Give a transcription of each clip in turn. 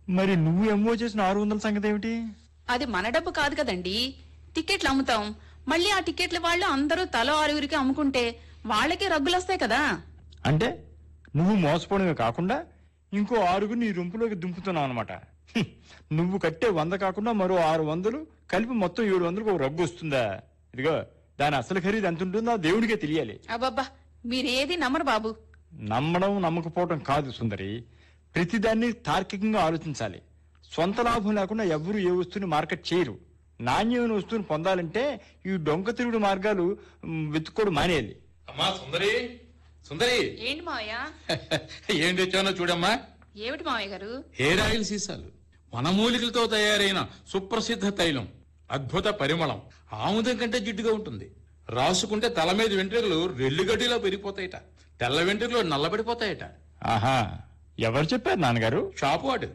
మరి నువ్వు ఎంఓ చేసిన ఆరు వందల సంగతి ఏమిటి అది మన డబ్బు కాదు కదండి టికెట్లు అమ్ముతాం మళ్ళీ ఆ టికెట్ల వాళ్ళు అందరూ తలో ఆరుగురికి అమ్ముకుంటే వాళ్ళకి రగ్గులు వస్తాయి కదా అంటే నువ్వు మోసపోవడమే కాకుండా ఇంకో ఆరుగురు నీ రొంపులోకి దుంపుతున్నావు అనమాట నువ్వు కట్టే వంద కాకుండా మరో ఆరు వందలు కలిపి మొత్తం ఏడు వందలకు ఒక రగ్గు వస్తుందా ఇదిగో దాని అసలు ఖరీదు ఎంత ఉంటుందో ఆ దేవుడికే తెలియాలి అబ్బబ్బా మీరేది నమ్మరు బాబు నమ్మడం నమ్మకపోవడం కాదు సుందరి ప్రతిదాన్ని తార్కికంగా ఆలోచించాలి సొంత లాభం లేకుండా ఎవ్వరూ ఏ వస్తువుని మార్కెట్ చేయరు నాణ్యమైన వస్తువుని పొందాలంటే ఈ డొంక తిరుగుడు మార్గాలు మ్, వెతుక్కోవడం మానేయాలి అమ్మా సుందరి సుందరి ఏంటి మావయ్య ఏం తెచ్చానో చూడమ్మా ఏమిటి మావయ్య గారు హెయిర్ ఆయిల్ సీసాలు వనమూలికలతో తయారైన సుప్రసిద్ధ తైలం అద్భుత పరిమళం ఆముదం కంటే జిడ్డుగా ఉంటుంది రాసుకుంటే తల మీద వెంట్రుకలు రెల్లుగడ్డిలో పెరిగిపోతాయట తెల్ల వెంట్రుకలు నల్లబడిపోతాయట ఆహా ఎవరు చెప్పారు నాన్నగారు షాపు వాడు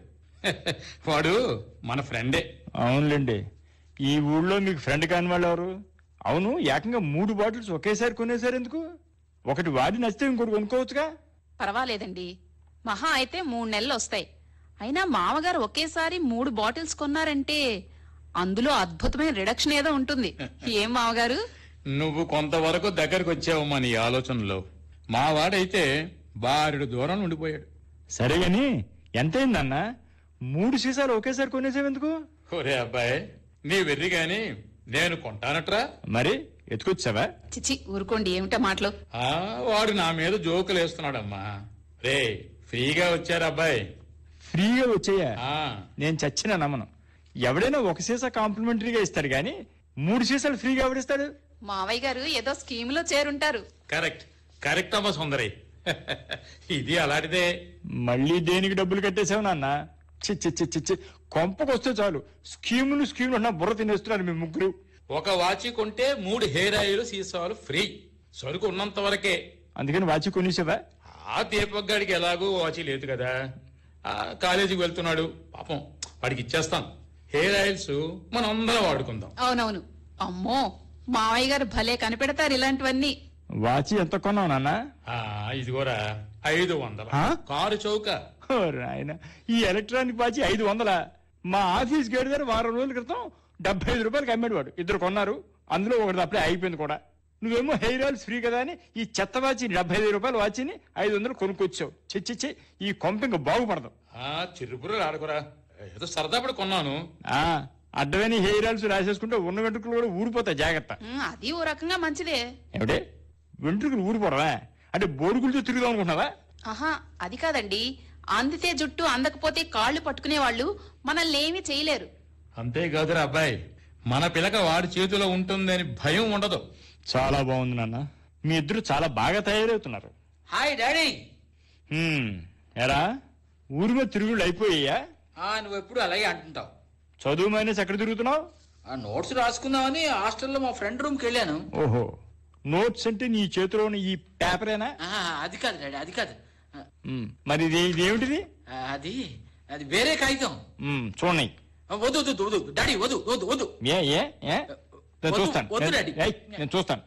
వాడు మన ఫ్రెండే అవునులేండి ఈ ఊళ్ళో మీకు ఫ్రెండ్ కాని వాళ్ళు ఎవరు అవును ఏకంగా మూడు బాటిల్స్ ఒకేసారి కొనేసారు ఎందుకు ఒకటి వాడి నచ్చితే ఇంకోటి కొనుక్కోవచ్చుగా పర్వాలేదండి మహా అయితే మూడు నెలలు వస్తాయి అయినా మామగారు ఒకేసారి మూడు బాటిల్స్ కొన్నారంటే అందులో అద్భుతమైన రిడక్షన్ ఏదో ఉంటుంది ఏం మామగారు నువ్వు కొంతవరకు దగ్గరకు వచ్చావమ్మా నీ ఆలోచనలో మా వాడైతే బారుడు దూరం ఉండిపోయాడు సరే గాని ఎంతైందన్న మూడు సీసాలు ఒకేసారి కొనేసావెందుకు ఒరే అబ్బాయి నీ వెర్రి గాని నేను కొంటానట్రా మరి ఎత్తుకొచ్చావా చిచి ఊరుకోండి ఏమిటో మాటలు ఆ, వాడు నా మీద జోకులు వేస్తున్నాడమ్మా రే ఫ్రీగా వచ్చారు అబ్బాయి ఫ్రీగా వచ్చేయా ఆ, నేను చచ్చిన నమ్మను ఎవడైనా ఒక సీసా కాంప్లిమెంటరీగా ఇస్తాడు గాని మూడు సీసాలు ఫ్రీగా ఎవడిస్తాడు మావయ్య గారు ఏదో స్కీమ్ లో చేరుంటారు కరెక్ట్ కరెక్ట్ అమ్మా సుందరి ఇది అలాంటిదే మళ్ళీ దేనికి డబ్బులు కట్టేసావు నాన్న చి చి చి చి చి కొంపకొస్తే చాలు స్కీములు స్కీములు అన్న బుర్ర తినేస్తున్నారు మీ ముగ్గురు ఒక వాచి కొంటే మూడు హెయిర్ ఆయిల్ సీసాలు ఫ్రీ సరుకు ఉన్నంత వరకే అందుకని వాచి కొనేసావా ఆ దీపక్ గాడికి ఎలాగూ వాచి లేదు కదా ఆ కాలేజీకి వెళ్తున్నాడు పాపం వాడికి ఇచ్చేస్తాం హెయిర్ ఆయిల్స్ మనం అందరం వాడుకుందాం అవునవును అమ్మో మావయ్య గారు భలే కనిపెడతారు ఇలాంటివన్నీ వాచి ఎంత కొన్నావు నాన్న ఆ ఇదిగోరా ఐదు వందల ఆ? కారు చౌక ఓ రాయన ఈ ఎలక్ట్రానిక్ వాచి ఐదు వందల మా ఆఫీస్ గేట్ దగ్గర వారం రోజుల క్రితం డెబ్బై ఐదు రూపాయలకి అమ్మాడు వాడు ఇద్దరు కొన్నారు అందులో ఒకటి అప్పుడే అయిపోయింది కూడా నువ్వేమో హెయిర్ ఆయిల్స్ ఫ్రీ కదా అని ఈ చెత్త వాచి డెబ్బై ఐదు రూపాయల వాచిని ఐదు వందలు కొనుక్కొచ్చావు చిచ్చిచ్చి ఈ కొంప ఇంకా బాగుపడదు ఆ చిరుపురు ఆడుకోరా ఏదో సరదా పడి కొన్నాను ఆ అడ్డమైన హెయిర్ ఆయిల్స్ రాసేసుకుంటే ఉన్న వెంట్రుకలు కూడా ఊడిపోతాయి జాగ్రత్త ఉమ్, అది ఓ రకంగా మంచిదే ఏమిటే వెంట్రుకలు ఊడిపోవడమా అంటే బోడుగులతో తిరుగుదాం అనుకుంటున్నావా ఆహా అది కాదండి అందితే జుట్టు అందకపోతే కాళ్ళు పట్టుకునే వాళ్ళు మనల్ని ఏమీ చేయలేరు అంతేకాదురా అబ్బాయి మన పిలక వాడి చేతిలో ఉంటుందని భయం ఉండదు చాలా బాగుంది నాన్న మీ ఇద్దరు చాలా బాగా తయారవుతున్నారు హాయ్ డాడీ హ్మ్, ఎరా ఊరి మీద తిరుగుళ్ళు అయిపోయాయా ఆ నువ్వు ఎప్పుడు అలాగే అంటుంటావు చదువు మైనస్ ఎక్కడ తిరుగుతున్నావు ఆ నోట్స్ రాసుకుందామని హాస్టల్లో మా ఫ్రెండ్ రూమ్కి వెళ్ళాను ఓహో నోట్స్ అంటే నీ చేతిలో ఉన్న ఈ పేపరేనా ఆ, అది కాదు డాడీ అది కాదు ఆ, హ్మ్, మరి ఇది ఇదేమిటిది అది అది వేరే కాగితం హ్మ్, చూడండి ఆ, వద్దు వద్దు వద్దు డాడీ వద్దు వద్దు వద్దు ఏ ఏ ఏ నేను వద్దు, చూస్తాను వద్దు, డాడీ. ఏయ్, నేను చూస్తాను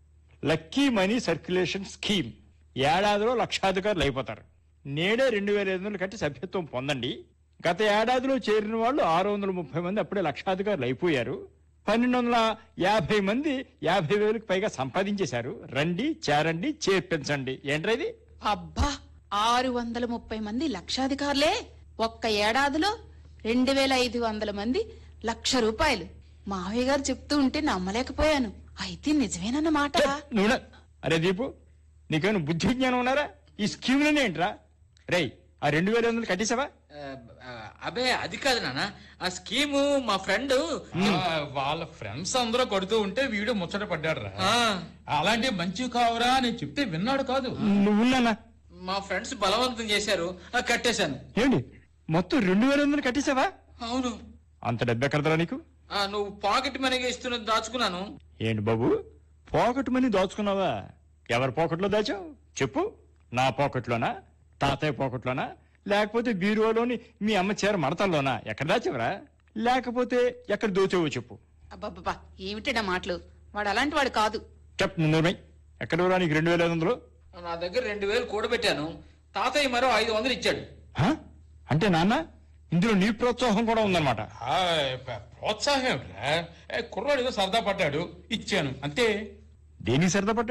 లక్కీ మనీ సర్క్యులేషన్ స్కీమ్ ఏడాదిలో లక్షాధికారులు అయిపోతారు నేడే రెండు వేల ఐదు వందలు కట్టి సభ్యత్వం పొందండి గత ఏడాదిలో చేరిన వాళ్ళు ఆరు వందల ముప్పై మంది అప్పుడే లక్షాధికారులు అయిపోయారు పన్నెండు వందల యాభై మంది యాభై వేలకు పైగా సంపాదించేశారు రండి చేరండి చేర్పించండి ఏంట్రా ఇది అబ్బా ఆరు వందల ముప్పై మంది లక్షాధికారులే ఒక్క ఏడాదిలో రెండు వేల ఐదు వందల మంది లక్ష రూపాయలు మావయ్య గారు చెప్తూ ఉంటే నమ్మలేకపోయాను అయితే నిజమేనన్నమాట నువ్వు నా- అరే దీపు నీకేమైనా బుద్ధి విజ్ఞానం ఉన్నారా ఈ స్కీమ్లనే ఏంట్రా రేయ్ ఆ రెండు వేల ఐదు వందలు కట్టేసావా ఆ, ఆ, అబే అది కాదు నాన్న ఆ స్కీము మా ఫ్రెండ్ ఆ, వాళ్ళ ఫ్రెండ్స్ అందరూ కొడుతూ ఉంటే వీడు ముచ్చట పడ్డాడు రా అలాంటి మంచి కావురా అని చెప్తే విన్నాడు కాదు నువ్వున్నానా మా ఫ్రెండ్స్ బలవంతం చేశారు ఆ, కట్టేశాను ఏంటి మొత్తం రెండు వేల వందలు కట్టేసావా అవును అంత డబ్బు ఎక్కడదరా నీకు ఆ, నువ్వు పాకెట్ మనీగా ఇస్తున్నది దాచుకున్నాను ఏంటి బాబు పాకెట్ మనీ దాచుకున్నావా ఎవరి పాకెట్లో దాచావు చెప్పు నా పాకెట్లోనా తాతయ్య పాకెట్లోనా లేకపోతే బీరువాలోని మీ అమ్మ చీర మడతల్లోనా ఎక్కడ దాచావరా లేకపోతే ఎక్కడ దోచావో చెప్పు అబ్బబ్బబ్బా ఏమిటా మాటలు వాడు అలాంటి వాడు కాదు చెప్ నిర్మయ్ ఎక్కడ రా నీకు రెండు వేల ఐదు వందలు నా దగ్గర రెండు వేలు కూడబెట్టాను తాతయ్య మరో ఐదు వందలు ఇచ్చాడు హ? అంటే నాన్న ఇందులో నీ ప్రోత్సాహం కూడా ఉందన్నమాట ఆ, ప- ప్రోత్సాహం ఏమిట్రా ఏ, కుర్రాడు ఏదో సరదా పడ్డాడు ఇచ్చాను అంతే దేనికి సరదా